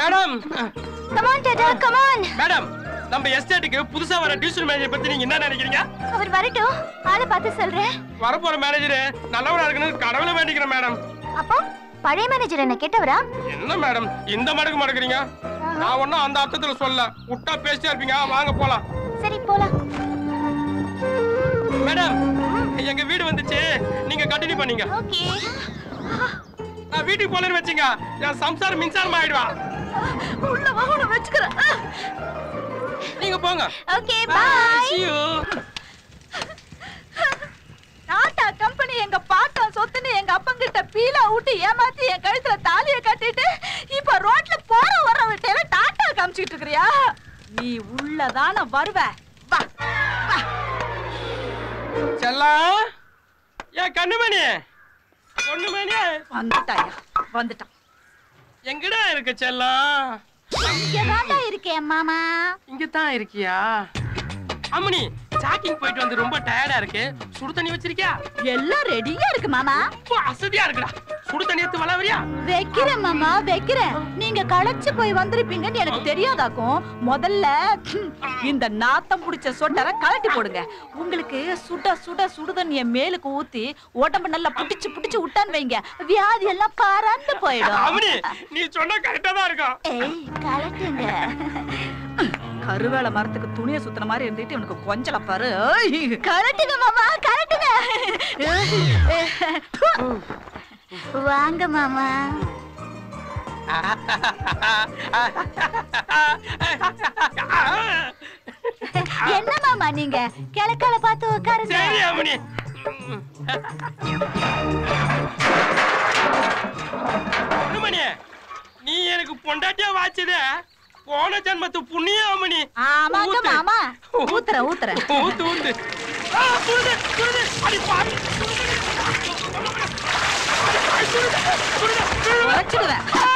Madam come on Tata come on madam நம்ம எஸ்டேட்டுக்கு புதுசா வர டியூஷன் மேனேஜர் பத்தி நீங்க என்ன நினைக்கிறீங்க அவர் வரட்டும் ஆளை பார்த்து சொல்றேன் வரப்போற மேனேஜர் நல்லவரா இருக்கணும் கடவுளை வேண்டிக்கிறேன் மேடம் அப்போ பழைய மேனேஜர் என்ன கேட்டவரா என்ன மேடம் இந்த மடக்கு மடக்குறீங்க நான் ஒன்னும் அந்த அர்த்தத்துல சொல்ல விட்டா பேசிட்டே இருப்பீங்க வாங்க போலாம் சரி போலாம் மேடம் எங்க வீடு வந்துச்சு நீங்க கண்டினியூ பண்ணீங்க ஓகே நான் வீட்டுக்கு போலன்னு வச்சுங்க என் சம்சாரம் மின்சாரம் ஆயிடுவா உள்ள வாகனம் வச்சுக்கிறேன் நீங்க போங்க okay bye See you. Tata company எங்க பாட்டா சொத்துன்னு எங்க அப்பங்கிட்ட பீலா ஊட்டி ஏமாத்தி என் கழுத்துல தாலிய கட்டிட்டு இப்ப ரோட்ல போற வர விட்டேல டாடா காமிச்சிட்டு இருக்கிறியா நீ உள்ளதான வருவ வா வா செல்லம் ஏன் கண்ணுமணி பொண்ணுமணி வந்துட்டாயா வந்துட்டான் எங்கடா இருக்க செல்லம் இங்கதான்டா இருக்கேன் மாமா இங்க தான் இருக்கியா அம்மணி ஜாக்கிங் போயிட்டு வந்து ரொம்ப டயர்டா இருக்கு சுடு தண்ணி வச்சிருக்கியா எல்லாம் ரெடியா இருக்கு மாமா ரொம்ப அசதியா இருக்குடா சுடு தண்ணி எடுத்து வளவரியா வைக்கிறேன் மாமா வைக்கிறேன் நீங்க களைச்சு போய் வந்திருப்பீங்கன்னு எனக்கு தெரியாதாக்கும் முதல்ல ஹம், இந்த நாத்தம் புடிச்ச சொட்டரை கழட்டி போடுங்க உங்களுக்கு சுட சுட சுடுதண்ணிய மேலுக்கு ஊத்தி உடம்பு நல்லா புடிச்சு புடிச்சு விட்டான்னு வைங்க வியாதி எல்லாம் பறந்து போயிடும் அம்மணி நீ சொன்னா கரெக்டா தான் இருக்கும் ஏய் கலட்டுங்க கருவேல மரத்துக்கு துணியை சுத்தின மாதிரி இருந்துட்டு இவனுக்கு கொஞ்சல பாரு ஐய். கலட்டுங்க மாமா கலட்டுங்க வாங்க மாமா என்ன மாமா நீங்க கிழக்கால பார்த்து உட்காருங்க சரி அம்மணி அம்மணி நீ எனக்கு பொண்டாட்டியா வாச்சதே போன ஜென்மத்து புண்ணியம் அம்மணி ஆமாங்க ஊத்து. மாமா ஊத்துறேன் ஊத்துறேன் ஊத்து ஊத்து ஆ, சுடுது, சுடுது. அடி பாவி. சுடுது. அடி, சுடுது, சுடுது, சுடுது. உழைச்சிடுவேன் ஆ,